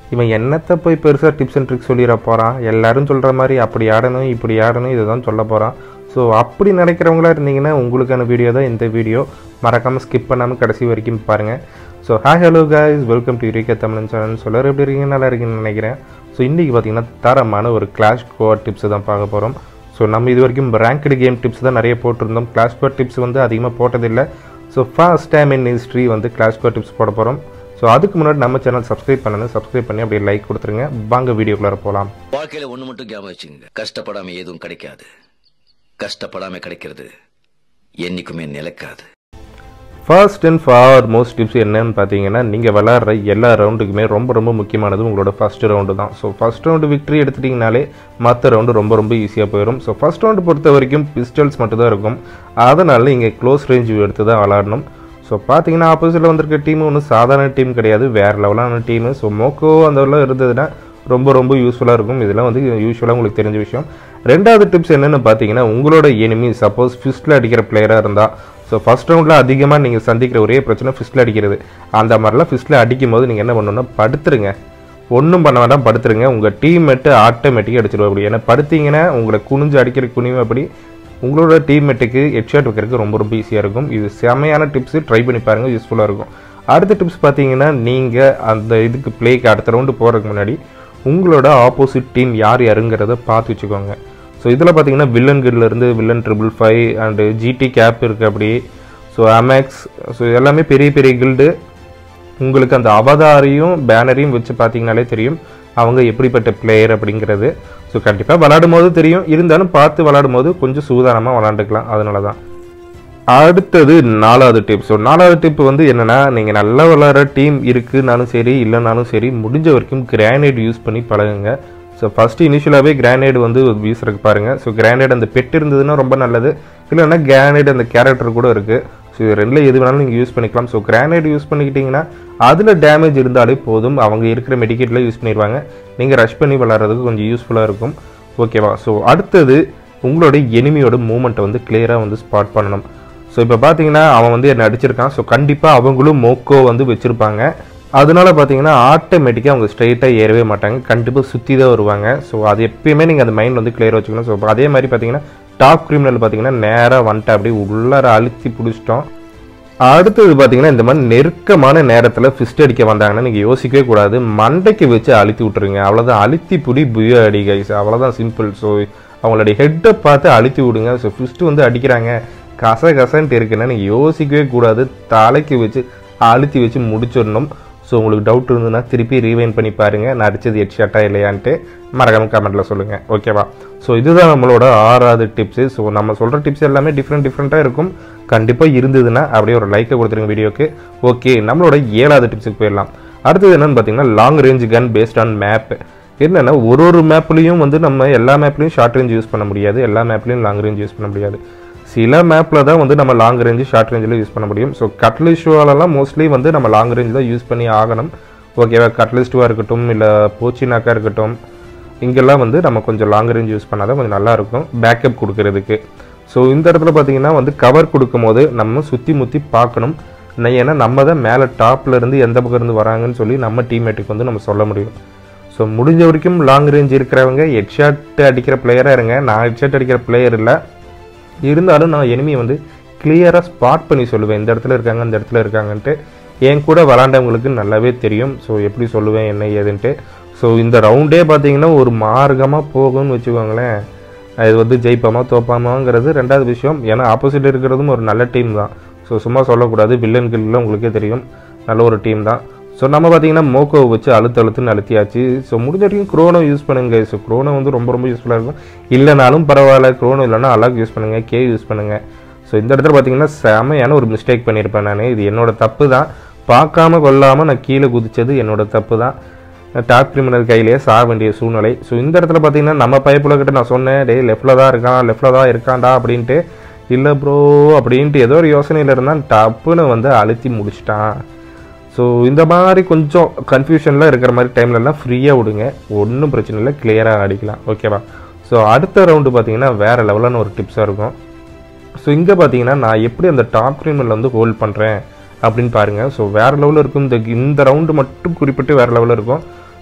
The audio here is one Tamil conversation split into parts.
இவன் என்னத்தை போய் பெருசாக டிப்ஸ் அண்ட் ட்ரிக்ஸ் சொல்லிட போகிறான் எல்லாரும் சொல்கிற மாதிரி அப்படி ஆடணும் இப்படி ஆடணும் இதை தான் சொல்ல போகிறான் ஸோ அப்படி நினைக்கிறவங்களா இருந்தீங்கன்னா உங்களுக்கான வீடியோ தான் இந்த வீடியோ மறக்காமல் ஸ்கிப் பண்ணாமல் கடைசி வரைக்கும் பாருங்கள் so hi hello guys welcome to Eureka Tamizhan channel சொல்லர் எப்படி இருக்கீங்க நல்லா இருக்கீங்கன்னு நினைக்கிறேன் ஸோ இன்றைக்கி பார்த்தீங்கன்னா தரமான ஒரு கிளாஷ் கோட் டிப்ஸ் தான் பார்க்க போகிறோம் ஸோ நம்ம இது வரைக்கும் ரேங்க்டு கேம் டிப்ஸ் தான் நிறைய போட்டிருந்தோம் கிளாஷ் கோட் டிப்ஸ் வந்து அதிகமாக போட்டதில்லை so first time in history வந்து கிளாஷ் கோட் டிப்ஸ் போட போகிறோம் ஸோ அதுக்கு முன்னாடி நம்ம சேனல் சப்ஸ்கிரைப் பண்ணணும் சப்ஸ்கிரைப் பண்ணி அப்படியே லைக் கொடுத்துருங்க வாங்க வீடியோக்குள்ளார போகலாம் வாழ்க்கையில ஒண்ணு மட்டும் ஞாபகம் வச்சுங்க கஷ்டப்படாம எதுவும் கிடைக்காது கஷ்டப்படாம கிடைக்கிறது என்னைக்குமே நிலைக்காது first and foremost tips என்னன்னு பார்த்தீங்கன்னா நீங்கள் விளாட்ற எல்லா ரவுண்டுக்குமே ரொம்ப ரொம்ப முக்கியமானது உங்களோட ஃபர்ஸ்ட் ரவுண்டு தான் ஸோ ஃபர்ஸ்ட் ரவுண்டு விக்டரி எடுத்துட்டிங்கனாலே மற்ற ரவுண்டு ரொம்ப ரொம்ப ஈஸியாக போயிடும் ஸோ ஃபர்ஸ்ட் ரவுண்டு பொறுத்த வரைக்கும் பிஸ்டல்ஸ் மட்டும் தான் இருக்கும் அதனால் இங்கே க்ளோஸ் ரேஞ்ச் எடுத்து தான் விளாடணும் ஸோ பார்த்தீங்கன்னா ஆப்போசிட்டில் வந்திருக்க டீம் ஒன்றும் சாதாரண டீம் கிடையாது வேறு லெவலான டீமு ஸோ மோக்கோ அந்த உள்ள இருந்ததுன்னா ரொம்ப ரொம்ப யூஸ்ஃபுல்லாக இருக்கும் இதெல்லாம் வந்து யூஸ்வலாக உங்களுக்கு தெரிஞ்ச விஷயம் ரெண்டாவது டிப்ஸ் என்னென்னு பார்த்தீங்கன்னா உங்களோட எனிமி சப்போஸ் ஃபிஸ்ட்டில் அடிக்கிற பிளேயராக இருந்தால் ஸோ ஃபஸ்ட் ரவுண்டில் அதிகமாக நீங்கள் சந்திக்கிற ஒரே பிரச்சனை ஃபிஸ்ட்டில் அடிக்கிறது அந்த மாதிரிலாம் ஃபிஸ்ட்டில் அடிக்கும் போது நீங்கள் என்ன பண்ணணும்னா படுத்துருங்க ஒன்றும் பண்ண வேண்டாம் படுத்துருங்க உங்கள் டீம்மேட்டு ஆட்டோமேட்டிக்காக அடிச்சிடுவா அப்படி ஏன்னா படுத்தீங்கன்னா உங்களை குனிஞ்சு அடிக்கிற குனிவு அப்படி உங்களோட டீம்மேட்டுக்கு ஹெட்ஷாட் வைக்கிறதுக்கு ரொம்ப ரொம்ப ஈஸியாக இருக்கும் இது செமையான டிப்ஸு ட்ரை பண்ணி பாருங்கள் யூஸ்ஃபுல்லாக இருக்கும் அடுத்த டிப்ஸ் பார்த்தீங்கன்னா நீங்கள் அந்த இதுக்கு பிளேக்கு அடுத்த ரவுண்டு போகிறதுக்கு முன்னாடி உங்களோட ஆப்போசிட் டீம் யார் யாருங்கிறத பார்த்து வச்சுக்கோங்க ஸோ இதில் பார்த்தீங்கன்னா வில்லன் இருந்து villain triple five and GT gap இருக்குது அப்படி ஸோ அமேக்ஸ் ஸோ எல்லாமே பெரிய பெரிய கில்டு உங்களுக்கு அந்த அவதாரையும் பேனரையும் வச்சு பார்த்தீங்கனாலே தெரியும் அவங்க எப்படிப்பட்ட பிளேயர் அப்படிங்கிறது ஸோ கண்டிப்பாக விளாடும் போது தெரியும் இருந்தாலும் பார்த்து விளாடும் போது கொஞ்சம் சூதானமாக விளாண்டுக்கலாம் அதனால தான் அடுத்தது நாலாவது டிப் ஸோ நாலாவது டிப் வந்து என்னென்னா நீங்கள் நல்லா விளாட்ற டீம் இருக்குனாலும் சரி இல்லைனாலும் சரி முடிஞ்ச வரைக்கும் கிரானைட் யூஸ் பண்ணி பழகுங்க ஸோ ஃபஸ்ட்டு இனிஷியலாகவே கிரானைட் வந்து வீசுறதுக்கு பாருங்கள் ஸோ கிரானைட் அந்த பெட் இருந்ததுன்னா ரொம்ப நல்லது இல்லைன்னா கிரானைட் அந்த கேரக்டர் கூட இருக்குது ஸோ இது ரெண்டில் எது வேணாலும் நீங்கள் யூஸ் பண்ணிக்கலாம் ஸோ கிரானைட் யூஸ் பண்ணிக்கிட்டிங்கன்னா அதில் டேமேஜ் இருந்தாலே போதும் அவங்க இருக்கிற மெடிக்கெட்டில் யூஸ் பண்ணிடுவாங்க நீங்கள் ரஷ் பண்ணி விளாட்றதுக்கு கொஞ்சம் யூஸ்ஃபுல்லாக இருக்கும் ஓகேவா ஸோ அடுத்தது உங்களோட எனிமியோட மூமெண்ட்டை வந்து கிளியராக வந்து ஸ்பாட் பண்ணணும் ஸோ இப்போ பார்த்தீங்கன்னா அவன் வந்து என்னை அடிச்சிருக்கான் ஸோ கண்டிப்பாக அவங்களும் மோக்கோ வந்து வச்சுருப்பாங்க அதனால பார்த்தீங்கன்னா ஆட்டோமேட்டிக்காக அவங்க ஸ்ட்ரைட்டாக ஏறவே மாட்டாங்க கண்டிப்பாக சுற்றி தான் வருவாங்க ஸோ அது எப்பயுமே நீங்கள் அந்த மைண்ட் வந்து கிளியர் வச்சுக்கணும் ஸோ அதே மாதிரி பார்த்தீங்கன்னா டாப் கிரிமினல் பார்த்தீங்கன்னா நேராக வந்துட்டு அப்படியே உள்ளார அழுத்தி பிடிச்சிட்டோம் அடுத்தது பார்த்தீங்கன்னா இந்த மாதிரி நெருக்கமான நேரத்தில் ஃபிஸ்ட் அடிக்க வந்தாங்கன்னா நீங்கள் யோசிக்கவே கூடாது மண்டைக்கு வச்சு அழுத்தி விட்டுருங்க அவ்வளோதான் அழுத்தி புடி புய அடி கைஸ் அவ்வளோதான் சிம்பிள் ஸோ அவங்களுடைய ஹெட்டை பார்த்து அழுத்தி விடுங்க ஸோ ஃபிஸ்ட்டு வந்து அடிக்கிறாங்க கச கசன்ட்டு இருக்குன்னா நீங்கள் யோசிக்கவே கூடாது தலைக்கு வச்சு அழுத்தி வச்சு முடிச்சிடணும் ஸோ உங்களுக்கு டவுட் இருந்ததுன்னா திருப்பி ரீவைன் பண்ணி பாருங்கள் நான் அடித்தது ஹெட் ஷாட்டா இல்லையான்ட்டு மறக்காம கமெண்ட்டில் சொல்லுங்கள் ஓகேவா ஸோ இதுதான் நம்மளோட ஆறாவது டிப்ஸு ஸோ நம்ம சொல்கிற டிப்ஸ் எல்லாமே டிஃப்ரெண்ட் டிஃப்ரெண்ட்டாக இருக்கும் கண்டிப்பாக இருந்ததுன்னா அப்படியே ஒரு லைக்கை கொடுத்துருங்க வீடியோக்கு ஓகே நம்மளோட ஏழாவது டிப்ஸுக்கு போயிடலாம் அடுத்தது என்னன்னு பார்த்தீங்கன்னா long range gun based on map என்னென்னா ஒரு ஒரு மேப்லேயும் வந்து நம்ம எல்லா மேப்லேயும் ஷார்ட் ரேஞ்ச் யூஸ் பண்ண முடியாது எல்லா மேப்லேயும் லாங் ரேஞ்ச் யூஸ் பண்ண முடியாது சில மேப்பில் தான் வந்து நம்ம லாங் ரேஞ்சு ஷார்ட் ரேஞ்சில் யூஸ் பண்ண முடியும் ஸோ கட்லிஸ் ஷூவாலலாம் மோஸ்ட்லி வந்து நம்ம லாங் ரேஞ்ச் தான் யூஸ் பண்ணி ஆகணும் ஓகேவா கட்லிஸ் ஷூவாக இருக்கட்டும் இல்லை போச்சினாக்கா இருக்கட்டும் இங்கெல்லாம் வந்து நம்ம கொஞ்சம் லாங் ரேஞ்ச் யூஸ் பண்ணால் தான் கொஞ்சம் நல்லாயிருக்கும் பேக்கப் கொடுக்கறதுக்கு ஸோ இந்த இடத்துல பார்த்தீங்கன்னா வந்து கவர் கொடுக்கும் போது நம்ம சுற்றி முற்றி பார்க்கணும் ஏன்னா நம்ம தான் மேலே டாப்பில் இருந்து எந்த பக்கம் இருந்து வராங்கன்னு சொல்லி நம்ம டீம்மேட்டுக்கு வந்து நம்ம சொல்ல முடியும் ஸோ முடிஞ்ச வரைக்கும் லாங் ரேஞ்ச் இருக்கிறவங்க ஹெட்ஷாட் அடிக்கிற பிளேயராக இருங்க நான் ஹெட்ஷாட் அடிக்கிற பிளேயர் இல்லை இருந்தாலும் நான் எனிமியை வந்து கிளியராக ஸ்பாட் பண்ணி சொல்லுவேன் இந்த இடத்துல இருக்காங்க இந்த இடத்துல இருக்காங்கன்ட்டு என் கூட விளாண்டவங்களுக்கு நல்லாவே தெரியும் ஸோ எப்படி சொல்லுவேன் என்ன ஏதுன்ட்டு ஸோ இந்த ரவுண்டே பார்த்தீங்கன்னா ஒரு மார்க்கமாக போகும்னு வச்சுக்கோங்களேன் இது வந்து ஜெயிப்பாமா தோப்பாமாங்கிறது ரெண்டாவது விஷயம் ஏன்னா ஆப்போசிட் இருக்கிறதும் ஒரு நல்ல டீம் தான் ஸோ சும்மா சொல்லக்கூடாது வில்லன் கில்லில் உங்களுக்கே தெரியும் நல்ல ஒரு டீம் தான் ஸோ நம்ம பார்த்தீங்கன்னா மோக்கோவை வச்சு அழுத்து அழுத்துன்னு அழுத்தியாச்சு ஸோ முடிஞ்ச வரைக்கும் க்ரோனோ யூஸ் பண்ணுங்க ஸோ க்ரோனோ வந்து ரொம்ப ரொம்ப யூஸ்ஃபுல்லாக இருக்கும் இல்லைனாலும் பரவாயில்ல க்ரோனோ இல்லைனா அலாக் யூஸ் பண்ணுங்கள் கே யூஸ் பண்ணுங்கள் ஸோ இந்த இடத்துல பார்த்தீங்கன்னா செமையான ஒரு மிஸ்டேக் பண்ணியிருப்பேன் நான் இது என்னோட தப்பு தான் பார்க்காம கொள்ளாமல் நான் கீழே குதிச்சது என்னோட தப்பு தான் டாப் கிரிமினல் கையிலேயே சாக வேண்டிய சூழ்நிலை ஸோ இந்த இடத்துல பார்த்தீங்கன்னா நம்ம பைப்புல கிட்ட நான் சொன்னேன் டே லெஃப்டில் தான் இருக்கான் லெஃப்டில் தான் இருக்கான்டா அப்படின்ட்டு இல்லை ப்ரோ அப்படின்ட்டு ஏதோ ஒரு யோசனையில் இருந்தால் டப்புன்னு வந்து அழுத்தி முடிச்சிட்டான் ஸோ இந்த மாதிரி கொஞ்சம் கன்ஃபியூஷனில் இருக்கிற மாதிரி டைம்லலாம் ஃப்ரீயாக விடுங்க ஒன்றும் பிரச்சனை இல்லை கிளியராக அடிக்கலாம் ஓகேவா ஸோ அடுத்த ரவுண்டு பார்த்தீங்கன்னா வேறு லெவலான ஒரு டிப்ஸாக இருக்கும் ஸோ இங்கே பார்த்தீங்கன்னா நான் எப்படி அந்த டாப் கிரிமினல் வந்து ஹோல்ட் பண்ணுறேன் அப்படின்னு பாருங்கள் ஸோ வேறு லெவலில் இருக்கும் இந்த இந்த ரவுண்டு மட்டும் குறிப்பிட்டு வேறு லெவலில் இருக்கும்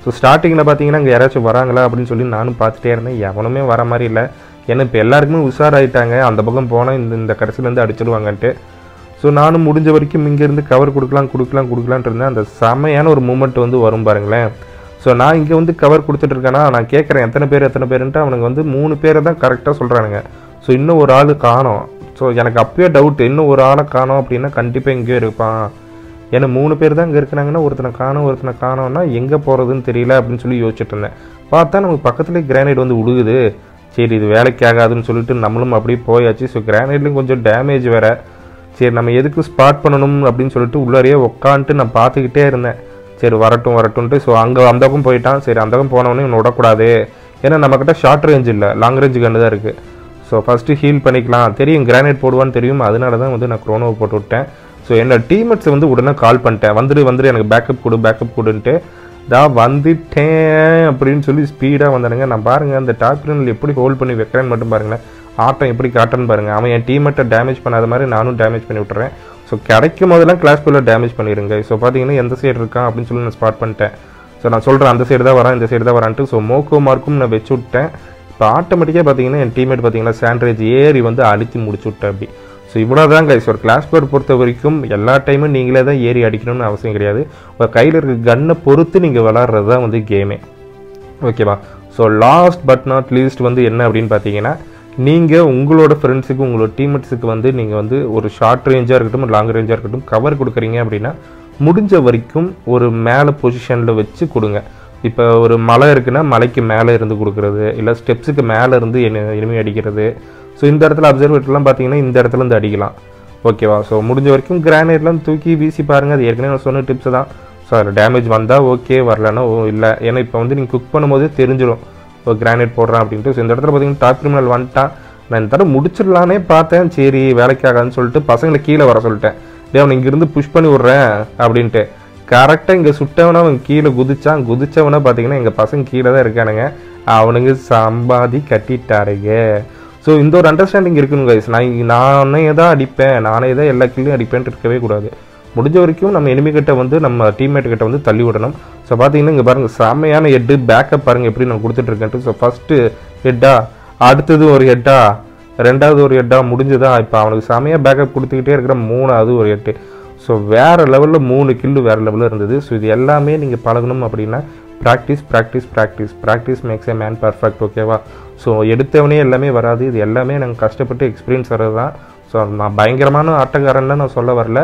ஸோ ஸ்டார்டிங்கில் பார்த்தீங்கன்னா இங்கே யாராச்சும் வராங்களா அப்படின்னு சொல்லி நானும் பார்த்துட்டே இருந்தேன் எவனுமே வர மாதிரி இல்லை ஏன்னா இப்போ எல்லாருக்குமே உஷாராயிட்டாங்க அந்த பக்கம் போனால் இந்த இந்த கடைசிலேருந்து அடிச்சிடுவாங்கன்ட்டு ஸோ நானும் முடிஞ்ச வரைக்கும் இங்கேருந்து கவர் கொடுக்கலாம் கொடுக்கலாம் கொடுக்கலான்ட்டு இருந்தேன் அந்த செமையான ஒரு மூமெண்ட் வந்து வரும் பாருங்களேன் ஸோ நான் இங்கே வந்து கவர் கொடுத்துட்டு இருக்கேன்னா நான் கேட்குறேன் எத்தனை பேர் எத்தனை பேருன்ட்டு அவனுங்க வந்து மூணு பேரை தான் கரெக்டாக சொல்கிறானுங்க ஸோ இன்னும் ஒரு ஆள் காணோம் ஸோ எனக்கு அப்பயே டவுட் இன்னும் ஒரு ஆளை காணோம் அப்படின்னா கண்டிப்பாக எங்கேயோ இருப்பான் ஏன்னா மூணு பேர் தான் இங்கே இருக்கிறாங்கன்னா ஒருத்தனை காணோம் ஒருத்தனை காணோம்னா எங்கே போகிறதுன்னு தெரியல அப்படின்னு சொல்லி யோசிச்சுட்டு இருந்தேன் பார்த்தா நமக்கு பக்கத்துலேயே கிரானைட் வந்து உழுகுது சரி இது வேலைக்கு ஆகாதுன்னு சொல்லிட்டு நம்மளும் அப்படியே போயாச்சு ஸோ கிரானைட்லேயும் கொஞ்சம் டேமேஜ் வேறு சரி நம்ம எதுக்கு ஸ்பாட் பண்ணணும் அப்படின்னு சொல்லிட்டு உள்ளாரையே உட்காந்துட்டு நான் பார்த்துக்கிட்டே இருந்தேன் சரி வரட்டும் வரட்டும்ட்டு ஸோ அங்கே அந்த பக்கம் போயிட்டான் சரி அந்த பக்கம் போனவொடனே இவனை விடக்கூடாது ஏன்னா நம்மக்கிட்ட ஷார்ட் ரேஞ்ச் இல்லை லாங் ரேஞ்சு கண்டு தான் இருக்குது ஸோ ஃபஸ்ட்டு ஹீல் பண்ணிக்கலாம் தெரியும் கிரானைட் போடுவான்னு தெரியும் அதனால தான் வந்து நான் க்ரோனோவை போட்டு விட்டேன் ஸோ என்னோட டீம்மேட்ஸ் வந்து உடனே கால் பண்ணிட்டேன் வந்துட்டு வந்துட்டு எனக்கு பேக்கப் கொடு பேக்கப் கொடுன்ட்டு தான் வந்துட்டேன் அப்படின்னு சொல்லி ஸ்பீடாக வந்தானுங்க நான் பாருங்கள் அந்த டாக்டர் எப்படி ஹோல்ட் பண்ணி வைக்கிறேன்னு மட்டும் பாருங்களேன் ஆட்டம் எப்படி காட்டுன்னு பாருங்க அவன் என் டீம்மேட்டை டேமேஜ் பண்ணாத மாதிரி நானும் டேமேஜ் பண்ணி விட்டுறேன் ஸோ கிடைக்கும் போதெல்லாம் கிளாஸ் குள்ளே டேமேஜ் பண்ணிடுங்க ஸோ பார்த்தீங்கன்னா எந்த சைடு இருக்கான் அப்படின்னு சொல்லி நான் ஸ்பாட் பண்ணிட்டேன் ஸோ நான் சொல்கிறேன் அந்த சைடு தான் வரான் இந்த சைடு தான் வரான்ட்டு ஸோ மோக்கோ மார்க்கும் நான் வச்சு விட்டேன் இப்போ ஆட்டோமேட்டிக்காக பார்த்தீங்கன்னா என் டீம்மேட் பார்த்தீங்கன்னா சாண்ட்ரேஜ் ஏறி வந்து அழுத்தி முடிச்சு விட்டேன் அப்படி ஸோ இவ்வளோ தான் கைஸ் ஒரு கிளாஸ் பேர் பொறுத்த வரைக்கும் எல்லா டைமும் நீங்களே தான் ஏறி அடிக்கணும்னு அவசியம் கிடையாது உங்கள் கையில் இருக்க கன்னை பொறுத்து நீங்கள் விளாட்றது தான் வந்து கேமே ஓகேவா so last but not least வந்து என்ன அப்படின்னு பார்த்தீங்கன்னா நீங்கள் உங்களோட ஃப்ரெண்ட்ஸுக்கு உங்களோட டீம்மேட்ஸுக்கு வந்து நீங்கள் வந்து ஒரு ஷார்ட் ரேஞ்சாக இருக்கட்டும் லாங் ரேஞ்சாக இருக்கட்டும் கவர் கொடுக்குறீங்க அப்படின்னா முடிஞ்ச வரைக்கும் ஒரு மேலே பொசிஷனில் வச்சு கொடுங்க இப்போ ஒரு மலை இருக்குன்னா மலைக்கு மேலே இருந்து கொடுக்குறது இல்லை ஸ்டெப்ஸுக்கு மேலே இருந்து இனிமே அடிக்கிறது ஸோ இந்த இடத்துல அப்சர்வேட்டர்லாம் பார்த்தீங்கன்னா இந்த இடத்துல இருந்து அடிக்கலாம் ஓகேவா ஸோ முடிஞ்ச வரைக்கும் கிரானைட்லாம் தூக்கி வீசி பாருங்கள் அது ஏற்கனவே நான் சொன்ன டிப்ஸ் தான் ஸோ அதில் டேமேஜ் வந்தால் ஓகே வரலன்னா ஓ இல்லை ஏன்னா இப்போ வந்து நீங்கள் குக் பண்ணும்போது தெரிஞ்சிடும் ஓ கிரானைட் போடுறான் அப்படின்ட்டு ஸோ இந்த இடத்துல பார்த்தீங்கன்னா டாப் கிரிமினல் வந்துட்டான் நான் இந்த தடவை முடிச்சிடலானே பார்த்தேன் சரி வேலைக்கு ஆகாதுன்னு சொல்லிட்டு பசங்களை கீழே வர சொல்லிட்டேன் டே அவனை இங்கேருந்து புஷ் பண்ணி விட்றேன் அப்படின்ட்டு கரெக்டாக இங்கே சுட்டவனா அவன் கீழே குதிச்சான் குதிச்சவனா பார்த்தீங்கன்னா எங்கள் பசங்க கீழே தான் இருக்கானுங்க அவனுங்க சம்பாதி கட்டிட்டாருங்க ஸோ இந்த ஒரு அண்டர்ஸ்டாண்டிங் இருக்குன்னு கைஸ் நான் நானே தான் அடிப்பேன் நானே தான் எல்லா கில்லையும் அடிப்பேன்ட்டு இருக்கவே கூடாது முடிஞ்ச வரைக்கும் நம்ம enemy கிட்ட வந்து நம்ம டீம்மேட் கிட்ட வந்து தள்ளி விடணும் ஸோ பார்த்தீங்கன்னா இங்கே பாருங்கள் செம்மையான ஹெட்டு பேக்கப் பாருங்கள் எப்படி நான் கொடுத்துட்ருக்கேன்ட்டு ஸோ ஃபஸ்ட்டு ஹெட்டா அடுத்தது ஒரு ஹெட்டா ரெண்டாவது ஒரு ஹெட்டா முடிஞ்சதா இப்போ அவனுக்கு செமையாக பேக்கப் கொடுத்துக்கிட்டே இருக்கிற மூணாவது ஒரு ஹெட்டு ஸோ வேறு லெவலில் மூணு கில்லு வேறு லெவலில் இருந்தது ஸோ இது எல்லாமே நீங்கள் பழகணும் அப்படின்னா practice practice practice practice makes a man perfect ஓகேவா ஸோ எடுத்தவனே எல்லாமே வராது இது எல்லாமே நாங்கள் கஷ்டப்பட்டு எக்ஸ்பீரியன்ஸ் வர்றது தான் ஸோ நான் பயங்கரமான ஆட்டக்காரன்லாம் நான் சொல்ல வரல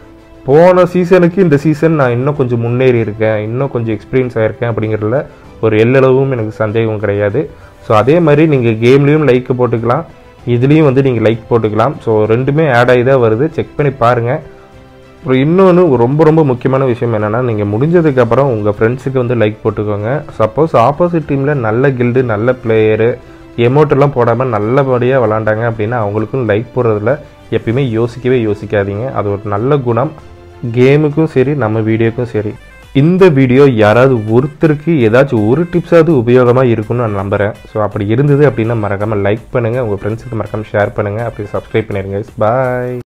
போன சீசனுக்கு இந்த சீசன் நான் இன்னும் கொஞ்சம் முன்னேறி இருக்கேன் இன்னும் கொஞ்சம் எக்ஸ்பீரியன்ஸ் ஆகிருக்கேன் அப்படிங்கிறதுல ஒரு எல்லளவும் எனக்கு சந்தேகம் கிடையாது ஸோ அதே மாதிரி நீங்கள் கேம்லேயும் லைக் போட்டுக்கலாம் இதுலேயும் வந்து நீங்கள் லைக் போட்டுக்கலாம் ஸோ ரெண்டுமே ஆட் ஆகி தான் வருது செக் பண்ணி பாருங்கள் அப்புறம் இன்னொன்று ரொம்ப ரொம்ப முக்கியமான விஷயம் என்னென்னா நீங்கள் முடிஞ்சதுக்கப்புறம் உங்கள் ஃப்ரெண்ட்ஸுக்கு வந்து லைக் போட்டுக்கோங்க சப்போஸ் ஆப்போசிட் டீமில் நல்ல கில்டு நல்ல பிளேயரு எமௌண்ட்டெல்லாம் போடாமல் நல்லபடியாக விளாண்டாங்க அப்படின்னா அவங்களுக்கும் லைக் போடுறதுல எப்பயுமே யோசிக்கவே யோசிக்காதீங்க அது ஒரு நல்ல குணம் கேமுக்கும் சரி நம்ம வீடியோக்கும் சரி இந்த வீடியோ யாராவது ஒருத்தருக்கு ஏதாச்சும் ஒரு டிப்ஸாவது உபயோகமாக இருக்கும்னு நான் நம்புகிறேன் ஸோ அப்படி இருந்தது அப்படின்னா மறக்காமல் லைக் பண்ணுங்கள் உங்கள் ஃப்ரெண்ட்ஸுக்கு மறக்காமல் ஷேர் பண்ணுங்கள் அப்படி சப்ஸ்கிரைப் பண்ணிடுங்க பாய்